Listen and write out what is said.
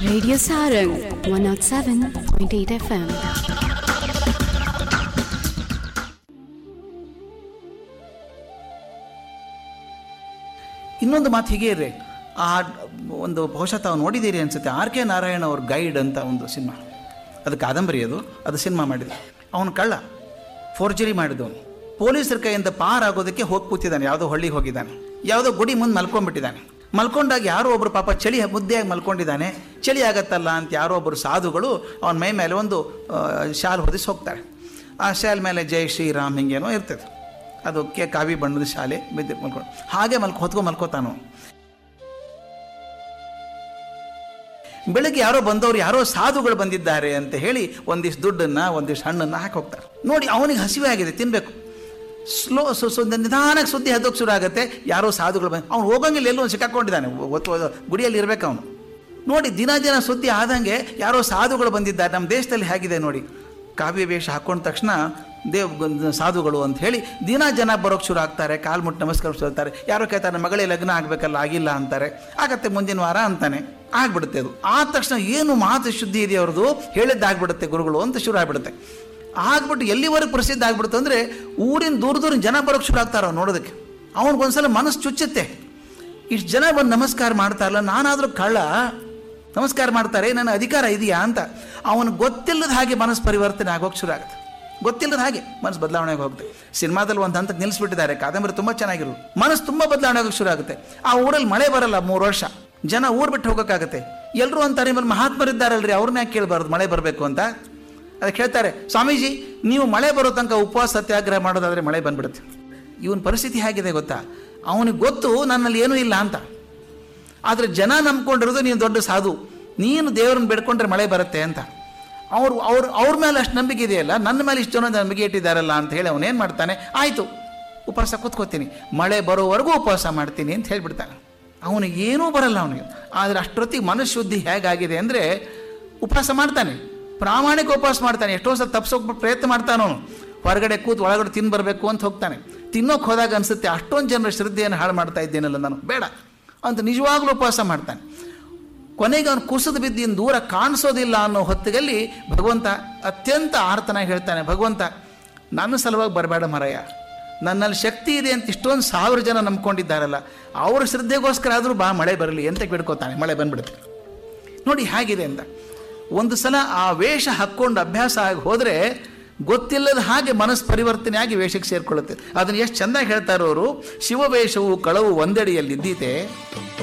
Radio Sarang 107.8 FM. ಇನ್ನೊಂದು ಮಾತು ಹೀಗೆ ಇರ್ರಿ ಆ ಒಂದು ಬಹುಶಃ ತಾವು ನೋಡಿದ್ದೀರಿ ಅನ್ಸುತ್ತೆ ಆರ್ ಕೆ ನಾರಾಯಣ ಅವ್ರ ಗೈಡ್ ಅಂತ ಒಂದು ಸಿನಿಮಾ ಅದು ಕಾದಂಬರಿ ಅದು ಅದು ಸಿನಿಮಾ ಮಾಡಿದ ಅವನು ಕಳ್ಳ ಫೋರ್ಜರಿ ಮಾಡಿದವನು ಪೊಲೀಸರ ಕೈಯಿಂದ ಪಾರಾಗೋದಕ್ಕೆ ಹೋಗಿ ಕೂತಿದ್ದಾನೆ ಯಾವುದೋ ಹಳ್ಳಿಗೆ ಹೋಗಿದ್ದಾನೆ ಯಾವುದೋ ಗುಡಿ ಮುಂದೆ ಮಲ್ಕೊಂಡ್ಬಿಟ್ಟಿದ್ದಾನೆ ಮಲ್ಕೊಂಡಾಗ ಯಾರೋ ಒಬ್ಬರು ಪಾಪ ಚಳಿ ಮುದ್ದೆಯಾಗಿ ಮಲ್ಕೊಂಡಿದ್ದಾನೆ ಚಳಿ ಆಗತ್ತಲ್ಲ ಅಂತ ಯಾರೋ ಒಬ್ಬರು ಸಾಧುಗಳು ಅವನ ಮೈ ಮೇಲೆ ಒಂದು ಆ, ಶಾಲ್ ಹೊದಿಸಿ ಹೋಗ್ತಾರೆ ಆ ಶಾಲ್ ಮೇಲೆ ಜೈ ಶ್ರೀರಾಮ್ ಹಿಂಗೇನೋ ಇರ್ತದೆ ಅದು ಕೆ ಕಾವಿ ಬಣ್ಣದ ಶಾಲೆ ಬಿದ್ದು ಮಲ್ಕೊಂಡು ಹಾಗೆ ಮಲ್ಕೊ ಹೊತ್ಕೊ ಮಲ್ಕೋತಾನು ಬೆಳಗ್ಗೆ ಯಾರೋ ಬಂದವರು ಯಾರೋ ಸಾಧುಗಳು ಬಂದಿದ್ದಾರೆ ಅಂತ ಹೇಳಿ ಒಂದಿಷ್ಟು ದುಡ್ಡನ್ನು ಒಂದಿಷ್ಟು ಹಣ್ಣನ್ನು ಹಾಕಿ ಹೋಗ್ತಾರೆ ನೋಡಿ ಅವನಿಗೆ ಹಸಿವೆ ಆಗಿದೆ ತಿನ್ನಬೇಕು ಸ್ಲೋ ಸೊ ಸೊ ನಿಧಾನಕ್ಕೆ ಸುದ್ದಿ ಹದ್ದೋಕೆ ಶುರು ಆಗುತ್ತೆ ಯಾರೋ ಸಾಧುಗಳು ಬಂದು ಅವ್ನು ಹೋಗಂಗಿಲ್ಲ ಎಲ್ಲೋ ಒಂದು ಸಿಕ್ಕಾಕೊಂಡಿದ್ದಾನೆ ಒತ್ತು ಗುಡಿಯಲ್ಲಿ ಇರಬೇಕು ಅವನು ನೋಡಿ ದಿನ ದಿನ ಸುದ್ದಿ ಆದಂಗೆ ಯಾರೋ ಸಾಧುಗಳು ಬಂದಿದ್ದಾರೆ ನಮ್ಮ ದೇಶದಲ್ಲಿ ಹೇಗಿದೆ ನೋಡಿ ಕಾವ್ಯ ವೇಷ ಹಾಕೊಂಡ ತಕ್ಷಣ ದೇವ್ ಸಾಧುಗಳು ಅಂತ ಹೇಳಿ ದಿನ ಜನ ಬರೋಕ್ಕೆ ಶುರು ಆಗ್ತಾರೆ ಕಾಲು ಮುಟ್ಟು ನಮಸ್ಕಾರ ಶುರು ಆಗ್ತಾರೆ ಯಾರೋ ಕೇಳ್ತಾರೆ ಮಗಳೇ ಲಗ್ನ ಆಗಬೇಕಲ್ಲ ಆಗಿಲ್ಲ ಅಂತಾರೆ ಆಗತ್ತೆ ಮುಂದಿನ ವಾರ ಅಂತಾನೆ ಆಗ್ಬಿಡುತ್ತೆ ಅದು ಆದ ತಕ್ಷಣ ಏನು ಮಾತು ಶುದ್ಧಿ ಇದೆ ಅವ್ರದ್ದು ಹೇಳಿದ್ದಾಗ್ಬಿಡುತ್ತೆ ಗುರುಗಳು ಅಂತ ಶುರು ಆಗ್ಬಿಡುತ್ತೆ ಆಗ್ಬಿಟ್ಟು ಎಲ್ಲಿವರೆಗೆ ಪ್ರಸಿದ್ಧ ಆಗ್ಬಿಡುತ್ತೆ ಅಂದರೆ ಊರಿನ ದೂರ ದೂರಿನ ಜನ ಬರೋಕ್ಕೆ ಶುರು ಆಗ್ತಾರೆ ಅವ್ನು ನೋಡೋದಕ್ಕೆ ಅವನಿಗೊಂದ್ಸಲ ಮನಸ್ಸು ಚುಚ್ಚುತ್ತೆ ಇಷ್ಟು ಜನ ಬಂದು ನಮಸ್ಕಾರ ಮಾಡ್ತಾರಲ್ಲ ನಾನಾದರೂ ಕಳ್ಳ ನಮಸ್ಕಾರ ಮಾಡ್ತಾರೆ ನನ್ನ ಅಧಿಕಾರ ಇದೆಯಾ ಅಂತ ಅವನು ಗೊತ್ತಿಲ್ಲದ ಹಾಗೆ ಮನಸ್ಸು ಪರಿವರ್ತನೆ ಆಗೋಕೆ ಶುರು ಆಗುತ್ತೆ ಗೊತ್ತಿಲ್ಲದ ಹಾಗೆ ಮನಸ್ಸು ಬದಲಾವಣೆಗೆ ಹೋಗುತ್ತೆ ಸಿನಿಮಾದಲ್ಲಿ ಒಂದು ಹಂತಕ್ಕೆ ನಿಲ್ಲಿಸ್ಬಿಟ್ಟಿದ್ದಾರೆ ಕಾದಂಬರಿ ತುಂಬ ಚೆನ್ನಾಗಿರೋದು ಮನಸ್ಸು ತುಂಬ ಬದಲಾವಣೆ ಆಗೋಕೆ ಶುರು ಆಗುತ್ತೆ ಆ ಊರಲ್ಲಿ ಮಳೆ ಬರಲ್ಲ ಮೂರು ವರ್ಷ ಜನ ಊರು ಬಿಟ್ಟು ಹೋಗೋಕ್ಕಾಗತ್ತೆ ಎಲ್ಲರೂ ಅಂತಾರೆ ಮೇಲೆ ಮಹಾತ್ಮರಿದ್ದಾರಲ್ರಿ ಅವ್ರನ್ನ ಯಾಕೆ ಕೇಳಬಾರ್ದು ಮಳೆ ಬರಬೇಕು ಅಂತ ಅದಕ್ಕೆ ಹೇಳ್ತಾರೆ ಸ್ವಾಮೀಜಿ ನೀವು ಮಳೆ ಬರೋ ತನಕ ಉಪವಾಸ ಸತ್ಯಾಗ್ರಹ ಮಾಡೋದಾದರೆ ಮಳೆ ಬಂದ್ಬಿಡುತ್ತೆ ಇವನ ಪರಿಸ್ಥಿತಿ ಹೇಗಿದೆ ಗೊತ್ತಾ ಅವನಿಗೆ ಗೊತ್ತು ನನ್ನಲ್ಲಿ ಏನೂ ಇಲ್ಲ ಅಂತ ಆದರೆ ಜನ ನಂಬ್ಕೊಂಡಿರೋದು ನೀನು ದೊಡ್ಡ ಸಾಧು ನೀನು ದೇವ್ರನ್ನ ಬೇಡ್ಕೊಂಡ್ರೆ ಮಳೆ ಬರುತ್ತೆ ಅಂತ ಅವ್ರು ಅವ್ರು ಅವ್ರ ಮೇಲೆ ಅಷ್ಟು ನಂಬಿಕೆ ಇದೆಯಲ್ಲ ನನ್ನ ಮೇಲೆ ಇಷ್ಟು ಜನ ನಂಬಿಕೆ ಇಟ್ಟಿದ್ದಾರಲ್ಲ ಅಂತ ಹೇಳಿ ಅವನೇನು ಮಾಡ್ತಾನೆ ಆಯಿತು ಉಪವಾಸ ಕೂತ್ಕೋತೀನಿ ಮಳೆ ಬರೋವರೆಗೂ ಉಪವಾಸ ಮಾಡ್ತೀನಿ ಅಂತ ಹೇಳ್ಬಿಡ್ತಾನೆ ಅವನಿಗೆ ಏನೂ ಬರಲ್ಲ ಅವನಿಗೆ ಆದರೆ ಅಷ್ಟೊತ್ತಿಗೆ ಮನಃಶುದ್ಧಿ ಹೇಗಾಗಿದೆ ಅಂದರೆ ಉಪವಾಸ ಮಾಡ್ತಾನೆ ಪ್ರಾಮಾಣಿಕ ಉಪವಾಸ ಮಾಡ್ತಾನೆ ಎಷ್ಟೋ ಸಲ ತಪ್ಪಿಸೋಕೆ ಪ್ರಯತ್ನ ಮಾಡ್ತಾನೆ ಅವನು ಹೊರಗಡೆ ಕೂತು ಒಳಗಡೆ ತಿಂದು ಬರಬೇಕು ಅಂತ ಹೋಗ್ತಾನೆ ತಿನ್ನೋಕೆ ಹೋದಾಗ ಅನಿಸುತ್ತೆ ಅಷ್ಟೊಂದು ಜನರ ಶ್ರದ್ಧೆಯನ್ನು ಹಾಳು ಮಾಡ್ತಾ ಇದ್ದೇನಲ್ಲ ನಾನು ಬೇಡ ಅಂತ ನಿಜವಾಗ್ಲೂ ಉಪವಾಸ ಮಾಡ್ತಾನೆ ಕೊನೆಗೆ ಅವನು ಕುಸಿದು ಬಿದ್ದಿನ ದೂರ ಕಾಣಿಸೋದಿಲ್ಲ ಅನ್ನೋ ಹೊತ್ತಿಗಲ್ಲಿ ಭಗವಂತ ಅತ್ಯಂತ ಆರ್ತನಾಗಿ ಹೇಳ್ತಾನೆ ಭಗವಂತ ನನ್ನ ಸಲುವಾಗಿ ಬರಬೇಡ ಮರಯ್ಯ ನನ್ನಲ್ಲಿ ಶಕ್ತಿ ಇದೆ ಅಂತ ಇಷ್ಟೊಂದು ಸಾವಿರ ಜನ ನಂಬ್ಕೊಂಡಿದ್ದಾರಲ್ಲ ಅವ್ರ ಶ್ರದ್ಧೆಗೋಸ್ಕರ ಆದರೂ ಬಾ ಮಳೆ ಬರಲಿ ಅಂತ ಬಿಡ್ಕೋತಾನೆ ಮಳೆ ಬಂದ್ಬಿಡುತ್ತೆ ನೋಡಿ ಹೇಗಿದೆ ಅಂತ ಒಂದು ಸಲ ಆ ವೇಷ ಹಾಕ್ಕೊಂಡು ಅಭ್ಯಾಸ ಆಗಿ ಹೋದರೆ ಗೊತ್ತಿಲ್ಲದ ಹಾಗೆ ಮನಸ್ಸು ಪರಿವರ್ತನೆ ಆಗಿ ವೇಷಕ್ಕೆ ಸೇರಿಕೊಳ್ಳುತ್ತೆ ಅದನ್ನು ಎಷ್ಟು ಚೆಂದಾಗಿ ಹೇಳ್ತಾರೋ ಅವರು ಶಿವವೇಷವು ಕಳವು ಒಂದೆಡೆಯಲ್ಲಿದ್ದೀತೆ